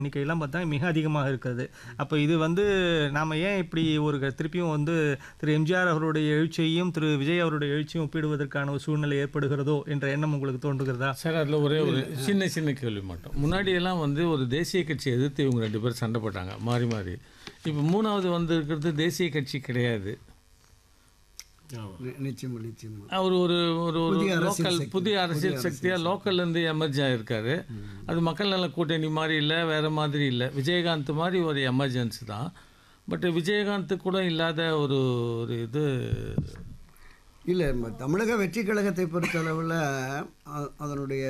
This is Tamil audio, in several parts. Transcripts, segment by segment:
எண்ணிக்கையெல்லாம் பார்த்தா மிக அதிகமாக இருக்கிறது அப்போ இது வந்து நாம் ஏன் இப்படி ஒரு க- திருப்பியும் வந்து திரு எம்ஜிஆர் அவருடைய எழுச்சியையும் திரு விஜய் அவருடைய எழுச்சியும் ஒப்பிடுவதற்கான ஒரு சூழ்நிலை ஏற்படுகிறதோ என்ற எண்ணம் உங்களுக்கு தோன்றுகிறதா சார் அதில் ஒரே ஒரு சின்ன சின்ன கேள்வி மட்டும் முன்னாடியெல்லாம் வந்து ஒரு தேசிய கட்சி எதிர்த்து இவங்க ரெண்டு பேரும் சண்டை போட்டாங்க மாறி மாறி இப்போ மூணாவது வந்து இருக்கிறது தேசிய கட்சி கிடையாது நி- நிச்சயமா நிச்சயமா அவர் ஒரு ஒரு ஒரு புதிய அரசியல் லோக்கல் சக்தி. புதிய அரசியல் சக்தியாக லோக்கல்லேருந்து எமர்ஜ் ஆகிருக்காரு அது மக்கள் நல கூட்டணி மாதிரி இல்லை வேறு மாதிரி இல்லை விஜயகாந்த் மாதிரி ஒரு எமர்ஜென்சி தான் பட் விஜயகாந்த் கூட இல்லாத ஒரு ஒரு இது இல்லை தமிழக வெற்றி கழகத்தை பொறுத்தளவில் அ- அதனுடைய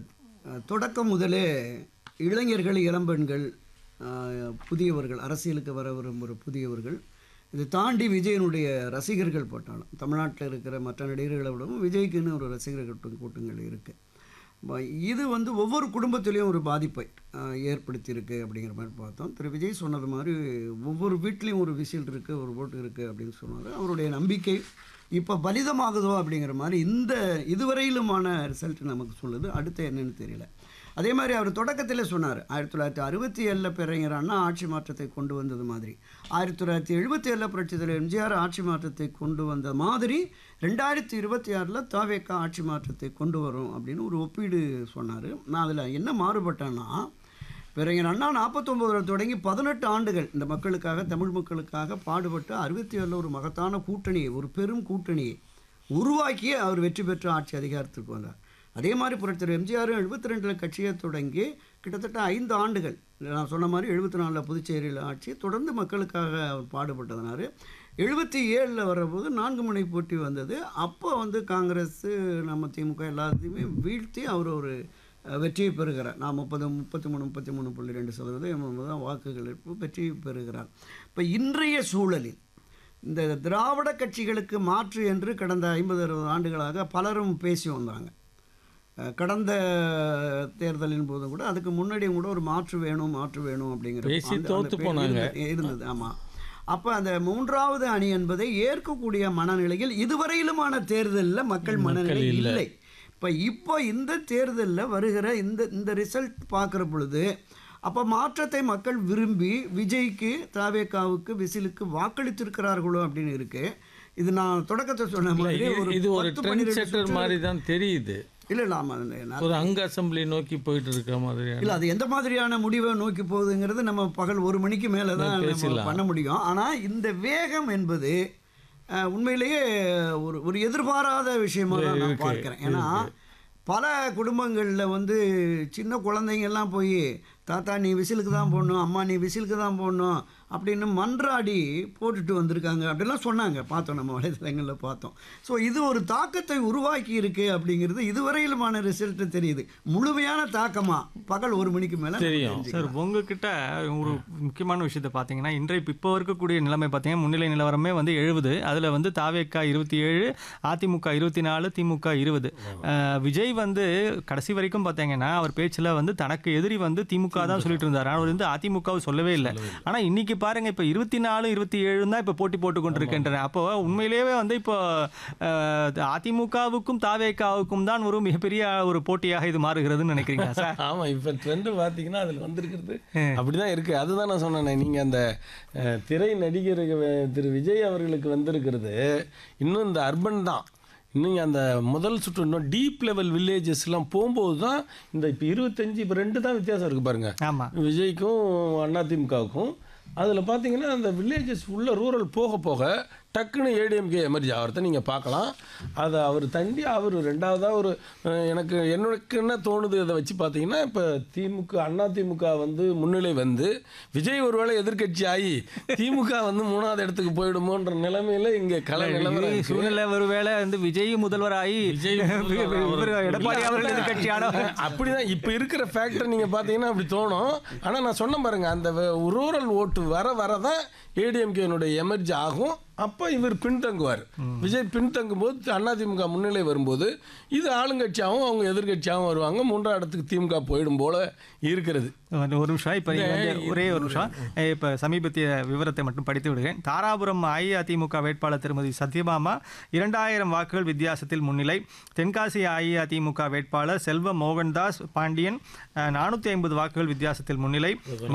அ, தொடக்கம் முதலே இளைஞர்கள் இளம்பெண்கள் அ, புதியவர்கள் அரசியலுக்கு வர விரும்புகிற புதியவர்கள் இதை தாண்டி விஜயனுடைய ரசிகர்கள் பட்டாலும் தமிழ்நாட்டில் இருக்கிற மற்ற நடிகர்களை விடவும் விஜய்க்குன்னு ஒரு ரசிகர்கள் கூட்டம் கூட்டங்கள் இருக்குது இது வந்து ஒவ்வொரு குடும்பத்திலையும் ஒரு பாதிப்பை அஹ், ஏற்படுத்தியிருக்கு அப்படிங்கிற மாதிரி பார்த்தோம் திரு விஜய் சொன்னது மாதிரி ஒவ்வொரு வீட்லேயும் ஒரு விசில் இருக்குது ஒரு ஓட்டு இருக்குது அப்படின்னு சொன்னார் அவருடைய நம்பிக்கை இப்போ பலிதமாகுதோ அப்படிங்கிற மாதிரி இந்த இதுவரையிலுமான ரிசல்ட் நமக்கு சொல்லுது அடுத்து என்னன்னு தெரியல அதே மாதிரி அவர் தொடக்கத்தில் சொன்னார் ஆயிரத்தி தொள்ளாயிரத்தி அறுபத்தி ஏழில் பெருங்கிற அண்ணா ஆட்சி மாற்றத்தை கொண்டு வந்தது மாதிரி ஆயிரத்தி தொள்ளாயிரத்தி எழுபத்தி ஏழில் புரட்சித்தில் எம்ஜிஆர் ஆட்சி மாற்றத்தை கொண்டு வந்த மாதிரி ரெண்டாயிரத்தி இருபத்தி ஆறில் தாவேக்கா ஆட்சி மாற்றத்தை கொண்டு வரும் அப்படின்னு ஒரு ஒப்பீடு சொன்னார் நான் அதில் என்ன மாறுபட்டேன்னா பிறகு அண்ணா நாற்பத்தொம்போதில் தொடங்கி பதினெட்டு ஆண்டுகள் இந்த மக்களுக்காக தமிழ் மக்களுக்காக பாடுபட்டு அறுபத்தி ஏழில் ஒரு மகத்தான கூட்டணியை ஒரு பெரும் கூட்டணியை உருவாக்கி அவர் வெற்றி பெற்று ஆட்சி அதிகாரத்துக்கு வந்தார் அதே மாதிரி புரட்சியர் எம்ஜிஆர் எழுபத்தி ரெண்டில் கட்சியை தொடங்கி கிட்டத்தட்ட ஐந்து ஆண்டுகள் நான் சொன்ன மாதிரி எழுபத்தி நாலில் புதுச்சேரியில் ஆட்சி தொடர்ந்து மக்களுக்காக அவர் பாடுபட்டதனாரு எழுபத்தி ஏழில் வரபோது நான்கு முனை போட்டி வந்தது அப்போ வந்து காங்கிரஸ் நம்ம திமுக எல்லாத்தையுமே வீழ்த்தி அவர் ஒரு அஹ், வெற்றியை பெறுகிறார் நான் முப்பது முப்பத்தி மூணு முப்பத்தி மூணு புள்ளி ரெண்டு சதவீதம் தான் வாக்குகள் எடுப்பு வெற்றி பெறுகிறார் இப்போ இன்றைய சூழலில் இந்த திராவிட கட்சிகளுக்கு மாற்று என்று கடந்த ஐம்பது அறுபது ஆண்டுகளாக பலரும் பேசி வந்தாங்க அஹ், கடந்த தேர்தலின் போதும் கூட அதுக்கு முன்னாடியும் கூட ஒரு மாற்று வேணும் மாற்று வேணும் அப்படிங்கிற பேசி அந்த- அந்த தோத்து பே- போனாங்க. இருந்தது- இருந்தது ஆமாம் அப்போ அந்த மூன்றாவது அணி என்பதை ஏற்கக்கூடிய மனநிலையில் இதுவரையிலுமான தேர்தலில் மக்கள் மனநிலை இல்ல. இல்லை இப்போ இப்போ இந்த தேர்தலில் வருகிற இந்த இந்த ரிசல்ட் பார்க்குற பொழுது அப்போ மாற்றத்தை மக்கள் விரும்பி விஜய்க்கு தாவேக்காவுக்கு விசிலுக்கு வாக்களித்திருக்கிறார்களோ அப்படின்னு இருக்கு இது நான் தொடக்கத்தை சொன்ன மாதிரி இது- இது ஒரு பத்து, ட்ரெண்ட் பன்னிரெண்டு செட்டர் சுற்று- மாதிரி தான் தெரியுது இல்லை இல்லை ஆமாம் நான் ஒரு அங்க அசம்பிளி நோக்கி போயிட்டு இருக்க மாதிரியான இல்லை அது எந்த மாதிரியான முடிவை நோக்கி போகுதுங்கிறது நம்ம பகல் ஒரு மணிக்கு மேலே தான் நம்ம பேசலாம். பண்ண முடியும் ஆனால் இந்த வேகம் என்பது அஹ், உண்மையிலேயே ஒரு ஒரு எதிர்பாராத விஷயமா தான் நான் இருக்கு, பார்க்குறேன் ஏன்னா பல குடும்பங்களில் வந்து சின்ன குழந்தைங்க எல்லாம் போய் தாத்தா நீ விசிலுக்கு தான் போடணும் அம்மா நீ விசிலுக்கு தான் போடணும் அப்படின்னு மன்றாடி போட்டுட்டு வந்திருக்காங்க அப்படிலாம் சொன்னாங்க பார்த்தோம் நம்ம வலைதளங்களில் பார்த்தோம் ஸோ இது ஒரு தாக்கத்தை உருவாக்கி இருக்கு அப்படிங்கிறது இதுவரையிலுமான ரிசல்ட் தெரியுது முழுமையான தாக்கமா பகல் ஒரு மணிக்கு மேலே தெரியும். சார் உங்ககிட்ட ஒரு முக்கியமான விஷயத்தை பார்த்தீங்கன்னா இன்றைய இப்போ இருக்கக்கூடிய நிலைமை பார்த்தீங்கன்னா முன்னிலை நிலவரமே வந்து எழுபது அதில் வந்து தாவேக்கா இருபத்தி ஏழு அதிமுக இருபத்தி நாலு திமுக இருபது விஜய் வந்து கடைசி வரைக்கும் பார்த்தீங்கன்னா அவர் பேச்சில் வந்து தனக்கு எதிரி வந்து திமுக தான் சொல்லிட்டு இருந்தார் அவர் வந்து அதிமுகவை சொல்லவே இல்லை ஆனால் இன்னைக்கு பாருங்க இப்போ இருபத்தி நாலு இருபத்தி ஏழு தான் இப்போ போட்டி போட்டு கொண்டிருக்கின்றன அப்போ உண்மையிலேயே வந்து இப்போ அஹ், அதிமுகவுக்கும் தாவேக்காவுக்கும் தான் ஒரு மிகப்பெரிய ஒரு போட்டியாக இது மாறுகிறதுன்னு நினைக்கிறீங்களா சார் ஆமாம் இப்போ ட்ரெண்டு பார்த்தீங்கன்னா அதில் வந்திருக்கிறது அப்படிதான் இருக்குது அதுதான் நான் சொன்னேன் நீங்கள் அந்த அஹ், திரை நடிகர் அஹ், திரு விஜய் அவர்களுக்கு வந்திருக்கிறது இன்னும் இந்த அர்பன் தான் இன்னும் அந்த முதல் சுற்று இன்னும் டீப் லெவல் வில்லேஜஸ்லாம் போகும்போது தான் இந்த இப்போ இருபத்தஞ்சி இப்போ ரெண்டு தான் வித்தியாசம் இருக்குது பாருங்க ஆமா விஜய்க்கும் அதிமுகவுக்கும் அதில் பார்த்தீங்கன்னா அந்த வில்லேஜஸ் உள்ள ரூரல் போக போக டக்குன்னு ஏடிஎம்கே எமர்ஜி ஆகிறத நீங்கள் பார்க்கலாம் அதை அவர் தண்டி அவர் ரெண்டாவதாக ஒரு அஹ், எனக்கு எனக்கு என்ன தோணுது அதை வச்சு பார்த்தீங்கன்னா இப்போ திமுக அண்ணா திமுக வந்து முன்னிலை வந்து விஜய் ஒருவேளை எதிர்க்கட்சி ஆகி திமுக வந்து மூணாவது இடத்துக்கு போயிடுமோன்ற நிலைமையில இங்கே கலை நிலவரம் இது இருக்கு. சூழ்நிலை ஒருவேளை வந்து விஜய் முதல்வராகி விஜய் முதல்வரா இவர் எடப்பாடி அவர்கள் எதிர்கட்சியான அப்படிதான் இப்போ இருக்கிற ஃபேக்டர் நீங்கள் பார்த்தீங்கன்னா அப்படி தோணும் ஆனால் நான் சொன்ன பாருங்க அந்த ரூரல் ஓட்டு வர வர தான் ஏடிஎம்கேனுடைய எமர்ஜி ஆகும் அப்போ இவர் பின்தங்குவார் விஜய் பின்தங்கும் போது அதிமுக முன்னிலை வரும்போது இது ஆளுங்கட்சியாகவும் அவங்க எதிர்கட்சியாகவும் வருவாங்க மூன்றாம் இடத்துக்கு திமுக போயிடும் போல இருக்கிறது வந்து ஒரு நிமிஷம் இப்போ வந்து ஒரே ஒரு நிமிஷம் இப்போ சமீபத்திய விவரத்தை மட்டும் படித்து விடுகிறேன் தாராபுரம் அஇஅதிமுக வேட்பாளர் திருமதி சத்யபாமா இரண்டாயிரம் வாக்குகள் வித்தியாசத்தில் முன்னிலை தென்காசி அஇஅதிமுக வேட்பாளர் செல்வ மோகன்தாஸ் பாண்டியன் நானூற்றி ஐம்பது வாக்குகள் வித்தியாசத்தில் முன்னிலை